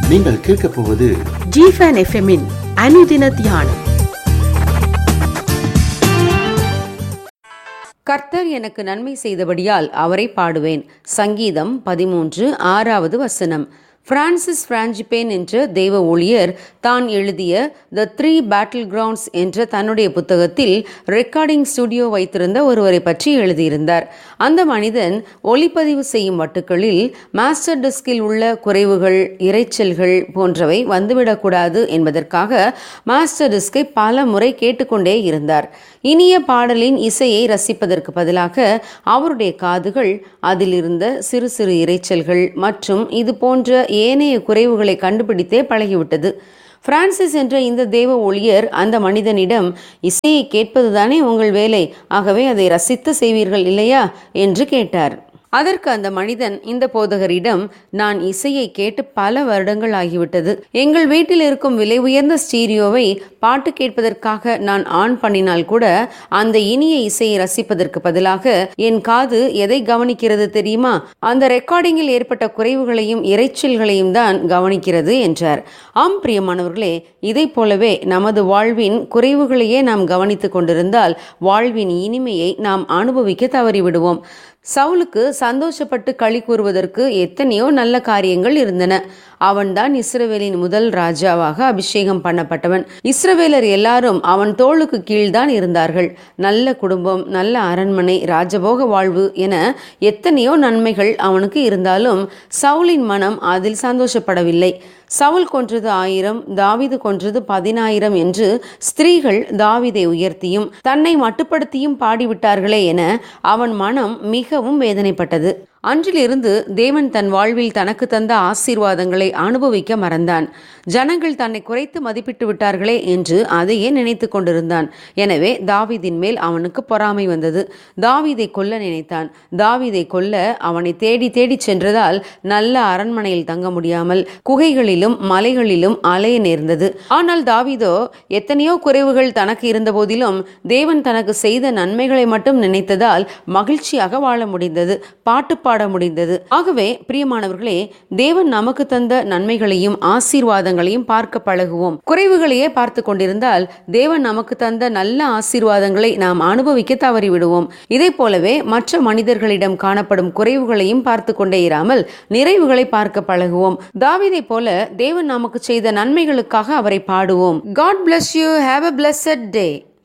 நீங்கள் கேட்கப் போவது ஜிஃபன் எஃப்எம்மின் அனுதின தியானம் கர்த்தர் எனக்கு நன்மை செய்தபடியால் அவரை பாடுவேன் சங்கீதம் பதிமூன்று ஆறாவது வசனம் பிரான்சிஸ் பிரான்ஜிபேன் என்ற தெய்வ ஊழியர் தான் எழுதிய த த்ரீ பேட்டில் கிரவுண்ட்ஸ் என்ற தன்னுடைய புத்தகத்தில் ரெக்கார்டிங் ஸ்டுடியோ வைத்திருந்த ஒருவரை பற்றி எழுதியிருந்தார் அந்த மனிதன் ஒளிப்பதிவு செய்யும் வட்டுகளில் மாஸ்டர் டிஸ்கில் உள்ள குறைவுகள் இரைச்சல்கள் போன்றவை வந்துவிடக்கூடாது என்பதற்காக மாஸ்டர் டிஸ்கை பல முறை கேட்டுக்கொண்டே இருந்தார் இனிய பாடலின் இசையை ரசிப்பதற்கு பதிலாக அவருடைய காதுகள் அதில் இருந்த சிறு சிறு இரைச்சல்கள் மற்றும் இது போன்ற ஏனைய குறைவுகளை கண்டுபிடித்தே பழகிவிட்டது பிரான்சிஸ் என்ற இந்த தேவ ஊழியர் அந்த மனிதனிடம் இசையை கேட்பதுதானே உங்கள் வேலை ஆகவே அதை ரசித்து செய்வீர்கள் இல்லையா என்று கேட்டார் அதற்கு அந்த மனிதன் இந்த போதகரிடம் நான் இசையை கேட்டு பல வருடங்கள் ஆகிவிட்டது எங்கள் வீட்டில் இருக்கும் விலை உயர்ந்த ஸ்டீரியோவை பாட்டு கேட்பதற்காக நான் ஆன் பண்ணினால் கூட அந்த இனிய இசையை ரசிப்பதற்கு பதிலாக என் காது எதை கவனிக்கிறது தெரியுமா அந்த ரெக்கார்டிங்கில் ஏற்பட்ட குறைவுகளையும் இரைச்சல்களையும் தான் கவனிக்கிறது என்றார் ஆம் பிரியமானவர்களே இதை போலவே நமது வாழ்வின் குறைவுகளையே நாம் கவனித்துக் கொண்டிருந்தால் வாழ்வின் இனிமையை நாம் அனுபவிக்க தவறிவிடுவோம் சவுலுக்கு சந்தோஷப்பட்டு களி கூறுவதற்கு எத்தனையோ நல்ல காரியங்கள் இருந்தன அவன்தான் இஸ்ரவேலின் முதல் ராஜாவாக அபிஷேகம் பண்ணப்பட்டவன் இஸ்ரவேலர் எல்லாரும் அவன் தோளுக்கு கீழ்தான் இருந்தார்கள் நல்ல குடும்பம் நல்ல அரண்மனை ராஜபோக வாழ்வு என எத்தனையோ நன்மைகள் அவனுக்கு இருந்தாலும் சவுலின் மனம் அதில் சந்தோஷப்படவில்லை சவுல் கொன்றது ஆயிரம் தாவிது கொன்றது பதினாயிரம் என்று ஸ்திரீகள் தாவிதை உயர்த்தியும் தன்னை மட்டுப்படுத்தியும் பாடிவிட்டார்களே என அவன் மனம் மிகவும் வேதனைப்பட்டது அன்றிலிருந்து தேவன் தன் வாழ்வில் தனக்கு தந்த ஆசீர்வாதங்களை அனுபவிக்க மறந்தான் ஜனங்கள் தன்னை குறைத்து மதிப்பிட்டு விட்டார்களே என்று அதையே நினைத்து கொண்டிருந்தான் எனவே தாவீதின் மேல் அவனுக்கு பொறாமை வந்தது தாவீதை கொல்ல நினைத்தான் தாவீதை கொல்ல அவனை தேடி தேடி சென்றதால் நல்ல அரண்மனையில் தங்க முடியாமல் குகைகளிலும் மலைகளிலும் அலைய நேர்ந்தது ஆனால் தாவீதோ எத்தனையோ குறைவுகள் தனக்கு இருந்த போதிலும் தேவன் தனக்கு செய்த நன்மைகளை மட்டும் நினைத்ததால் மகிழ்ச்சியாக வாழ முடிந்தது பாட்டு பாட முடிந்தது ஆகவே பிரியமானவர்களே தேவன் நமக்கு தந்த நன்மைகளையும் ஆசீர்வாதங்களையும் பார்க்க பழகுவோம் குறைவுகளையே பார்த்து கொண்டிருந்தால் தேவன் நமக்கு தந்த நல்ல ஆசீர்வாதங்களை நாம் அனுபவிக்க தவறிவிடுவோம் இதே போலவே மற்ற மனிதர்களிடம் காணப்படும் குறைவுகளையும் பார்த்து கொண்டே இராமல் நிறைவுகளை பார்க்க பழகுவோம் தாவிதை போல தேவன் நமக்கு செய்த நன்மைகளுக்காக அவரை பாடுவோம் God bless you have a blessed day